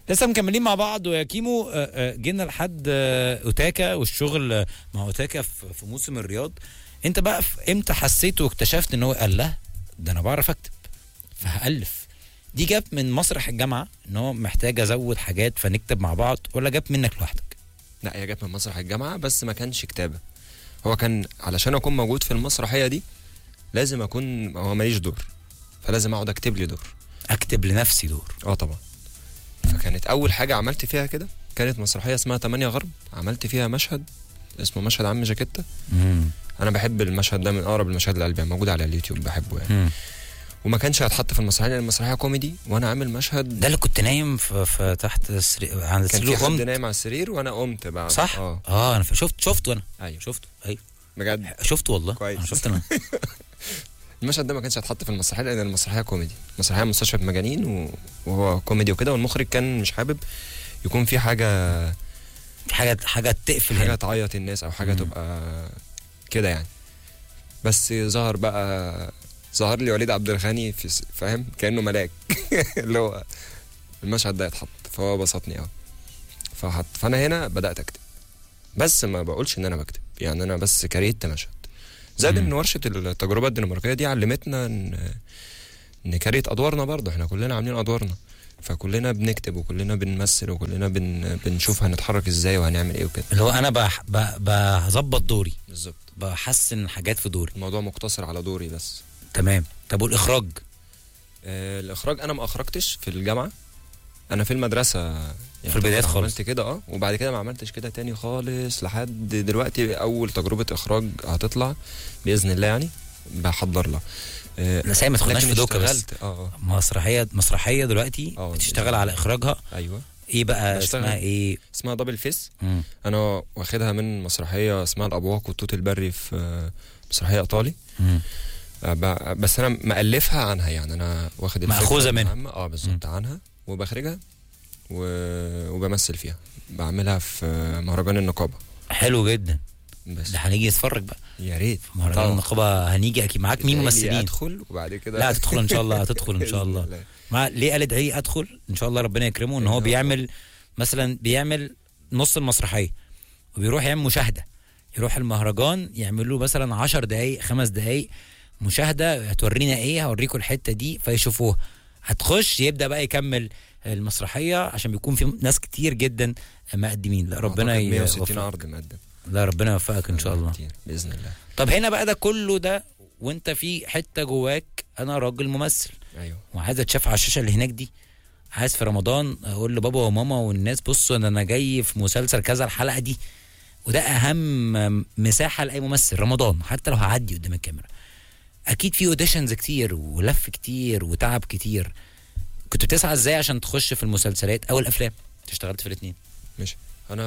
لسه مكملين مع بعض ويا كيمو آه، آه، جينا لحد آه، اوتاكا والشغل آه، مع اوتاكا في في موسم الرياض انت بقى في امتى حسيت واكتشفت ان هو قال لا ده انا بعرف اكتب فهالف دي جت من مسرح الجامعه ان هو محتاج ازود حاجات فنكتب مع بعض ولا جت منك لوحدك لا هي جت من مسرح الجامعه بس ما كانش كتابه هو كان علشان اكون موجود في المسرحيه دي لازم اكون هو ماليش دور فلازم اقعد اكتب لي دور اكتب لنفسي دور اه طبعا فكانت اول حاجه عملت فيها كده كانت مسرحيه اسمها 8 غرب عملت فيها مشهد اسمه مشهد عم جاكيتا مم. انا بحب المشهد ده من اقرب المشاهد لقلبي يعني موجود على اليوتيوب بحبه يعني مم. وما كانش هيتحط في المسرحيه لان المسرحيه كوميدي وانا عامل مشهد ده اللي كنت نايم في, في تحت السرير عند كان السرير في حد قمت نايم على السرير وانا قمت بعد صح؟ اه اه انا شفت شفته انا ايوه شفته ايوه بجد شفته والله كويس. انا شفت انا المشهد ده ما كانش هيتحط في المسرحيه لان المسرحيه كوميدي مسرحيه مستشفى مجانين و- وهو كوميدي وكده والمخرج كان مش حابب يكون في حاجه في حاجه حاجه تقفل حاجه هنا تعيط الناس او حاجه مم. تبقى كده يعني بس ظهر بقى ظهر لي وليد عبد الغني في س- فاهم كانه ملاك اللي هو المشهد ده يتحط فهو بسطني قوي فحط فانا هنا بدات اكتب بس ما بقولش ان انا بكتب يعني انا بس كريت مشهد زائد مم. ان ورشه التجربه الدنماركيه دي علمتنا ان نكريت ادوارنا برضه احنا كلنا عاملين ادوارنا فكلنا بنكتب وكلنا بنمثل وكلنا بن... بنشوف هنتحرك ازاي وهنعمل ايه وكده اللي هو انا بح- ب- بظبط دوري بالظبط بحسن حاجات في دوري الموضوع مقتصر على دوري بس تمام طب والاخراج آه الاخراج انا ما اخرجتش في الجامعه انا في المدرسه يعني في البدايات طبعاً خالص. عملت كده اه وبعد كده ما عملتش كده تاني خالص لحد دلوقتي اول تجربه اخراج هتطلع باذن الله يعني بحضر لها آه لا سامي ما تاخدناش لكن في دوكا بس اشتغلت اه اه مسرحيه مسرحيه دلوقتي اه، بتشتغل على اخراجها ايوه ايه بقى بشتغل. اسمها ايه اسمها دبل فيس مم. انا واخدها من مسرحيه اسمها الابواق والتوت البري في آه، مسرحيه ايطالي مم. آه، ب- بس انا مألفها عنها يعني انا واخد الفكرة مأخوذة منها. العامة، اه بالظبط عنها وبخرجها و... وبمثل فيها بعملها في مهرجان النقابه حلو جدا بس ده هنيجي نتفرج بقى يا ريت في مهرجان طبعا. النقابه هنيجي اكيد معاك مين ادعي لي ممثلين ادخل وبعد كده لا هتدخل ان شاء الله هتدخل ان شاء الله بإذن ما ليه قال ادعي ادخل ان شاء الله ربنا يكرمه ان يا هو رب. بيعمل مثلا بيعمل نص المسرحيه وبيروح يعمل مشاهده يروح المهرجان يعمل له مثلا 10 دقائق خمس دقائق مشاهده هتورينا ايه هوريكم الحته دي فيشوفوها هتخش يبدا بقى يكمل المسرحيه عشان بيكون في ناس كتير جدا مقدمين لا ربنا أعتقد 160 يوفقك عرض مقدم لا ربنا يوفقك ان شاء الله كتير باذن الله طب هنا بقى ده كله ده وانت في حته جواك انا راجل ممثل ايوه وعايز اتشاف على الشاشه اللي هناك دي عايز في رمضان اقول لبابا وماما والناس بصوا انا انا جاي في مسلسل كذا الحلقه دي وده اهم مساحه لاي ممثل رمضان حتى لو هعدي قدام الكاميرا اكيد في اوديشنز كتير ولف كتير وتعب كتير كنت بتسعى ازاي عشان تخش في المسلسلات او الافلام انت اشتغلت في الاثنين ماشي انا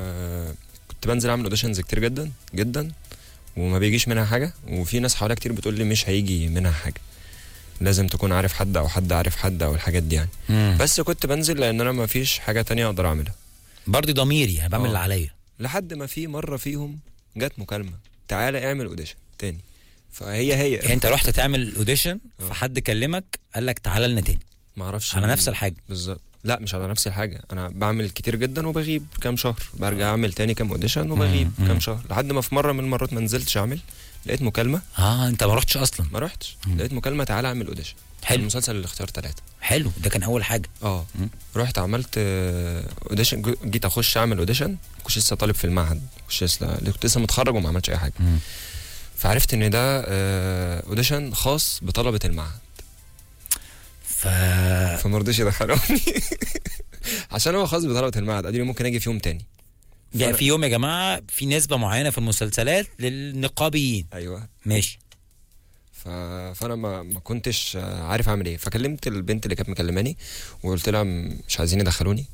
في كنت بنزل اعمل اوديشنز كتير جدا جدا وما بيجيش منها حاجه وفي ناس حواليا كتير بتقول لي مش هيجي منها حاجه لازم تكون عارف حد او حد عارف حد او الحاجات دي يعني بس كنت بنزل لان انا ما فيش حاجه تانية اقدر اعملها برضه ضميري انا بعمل اه. اللي عليا لحد ما في مره فيهم جت مكالمه تعالى اعمل اوديشن تاني فهي هي يعني انت رحت تعمل اوديشن اه. فحد كلمك قال لك تعالى لنا تاني ما اعرفش على مين. نفس الحاجه بالظبط لا مش على نفس الحاجه انا بعمل كتير جدا وبغيب كام شهر برجع اعمل تاني كام اوديشن وبغيب مم. كام شهر لحد ما في مره من المرات ما نزلتش اعمل لقيت مكالمه اه انت ما رحتش اصلا ما رحتش مم. لقيت مكالمه تعالى اعمل اوديشن حلو المسلسل اللي اختار ثلاثه حلو ده كان اول حاجه اه مم. رحت عملت آه، اوديشن جو- جيت اخش اعمل اوديشن كنت لسه طالب في المعهد كنت لسه كنت لسه متخرج وما عملتش اي حاجه مم. فعرفت ان ده آه، اوديشن خاص بطلبه المعهد ف فما رضيش يدخلوني عشان هو خاص بطلبه المعهد قالوا لي ممكن اجي في يوم تاني يعني فأنا- في يوم يا جماعه في نسبه معينه في المسلسلات للنقابيين ايوه ماشي ف... فانا ما ما كنتش آه، عارف اعمل ايه فكلمت البنت اللي كانت مكلماني وقلت لها م- مش عايزين يدخلوني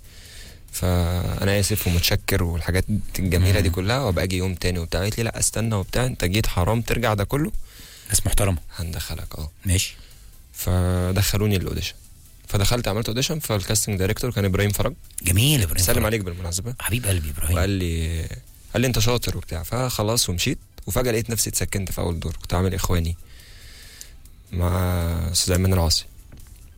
فانا اسف ومتشكر والحاجات الجميله دي مم. كلها وابقى اجي يوم تاني وبتاع قالت لي لا استنى وبتاع انت جيت حرام ترجع ده كله ناس محترمه هندخلك اه ماشي فدخلوني الاوديشن فدخلت عملت اوديشن فالكاستنج دايركتور كان ابراهيم فرج جميل يا ابراهيم سلم فرج. عليك بالمناسبه حبيب قلبي ابراهيم وقال لي قال لي انت شاطر وبتاع فخلاص ومشيت وفجاه لقيت نفسي اتسكنت في اول دور كنت عامل اخواني مع استاذ ايمن العاصي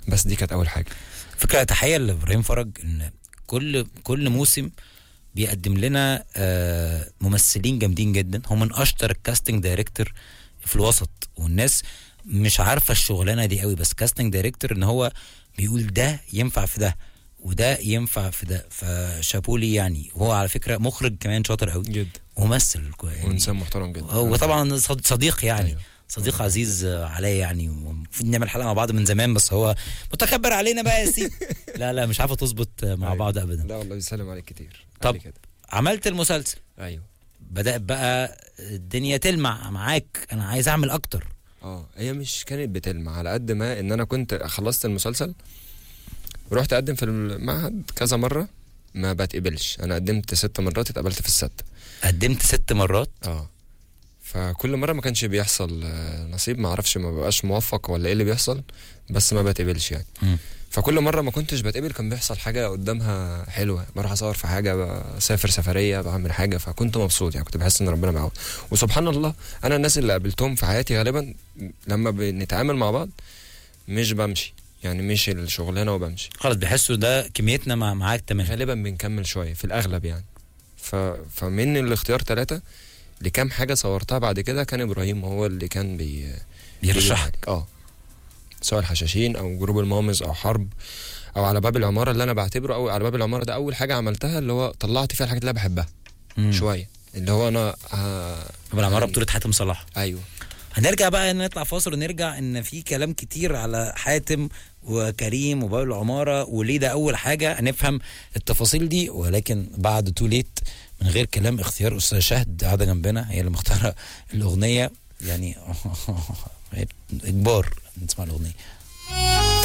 بس دي كانت اول حاجه فكره تحيه لابراهيم فرج ان كل كل موسم بيقدم لنا آه، ممثلين جامدين جدا هو من اشطر الكاستنج دايركتور في الوسط والناس مش عارفه الشغلانه دي قوي بس كاستنج دايركتور ان هو بيقول ده ينفع في ده وده ينفع في ده فشابولي يعني هو على فكره مخرج كمان شاطر قوي جدا وممثل كوي- يعني وانسان محترم جدا هو طبعا صد- صديق يعني أيوة. صديق عزيز آه، عليا يعني المفروض نعمل حلقه مع بعض من زمان بس هو متكبر علينا بقى يا سيدي لا لا مش عارفه تظبط آه، مع أيوة. بعض ابدا لا والله بيسلم عليك كتير طب. قال لي كده عملت المسلسل ايوه بدات بقى الدنيا تلمع معاك انا عايز اعمل اكتر اه هي مش كانت بتلمع على قد ما ان انا كنت خلصت المسلسل رحت اقدم في المعهد كذا مره ما بتقبلش انا قدمت ست مرات اتقبلت في الست قدمت ست مرات اه فكل مره ما كانش بيحصل آه، نصيب ما اعرفش ما ببقاش موفق ولا ايه اللي بيحصل بس ما بتقبلش يعني مم. فكل مره ما كنتش بتقبل كان بيحصل حاجه قدامها حلوه بروح اصور في حاجه بسافر سفريه بعمل حاجه فكنت مبسوط يعني كنت بحس ان ربنا معاهم وسبحان الله انا الناس اللي قابلتهم في حياتي غالبا لما بنتعامل مع بعض مش بمشي يعني مش الشغلانه وبمشي خلاص بيحسوا ده كميتنا مع معاك تمام غالبا بنكمل شويه في الاغلب يعني ف... فمن الاختيار ثلاثه لكام حاجه صورتها بعد كده كان ابراهيم هو اللي كان بي بيرشحك بيقول اه سواء الحشاشين او جروب المامز او حرب او على باب العماره اللي انا بعتبره او على باب العماره ده اول حاجه عملتها اللي هو طلعت فيها الحاجات اللي انا بحبها مم. شويه اللي هو انا ه... طب العماره بطوله حاتم صلاح ايوه هنرجع بقى نطلع فاصل ونرجع ان في كلام كتير على حاتم وكريم وباب العماره وليه ده اول حاجه هنفهم التفاصيل دي ولكن بعد تو ليت من غير كلام اختيار استاذ شهد قاعده جنبنا هي اللي مختاره الاغنيه يعني اجبار نسمع الاغنيه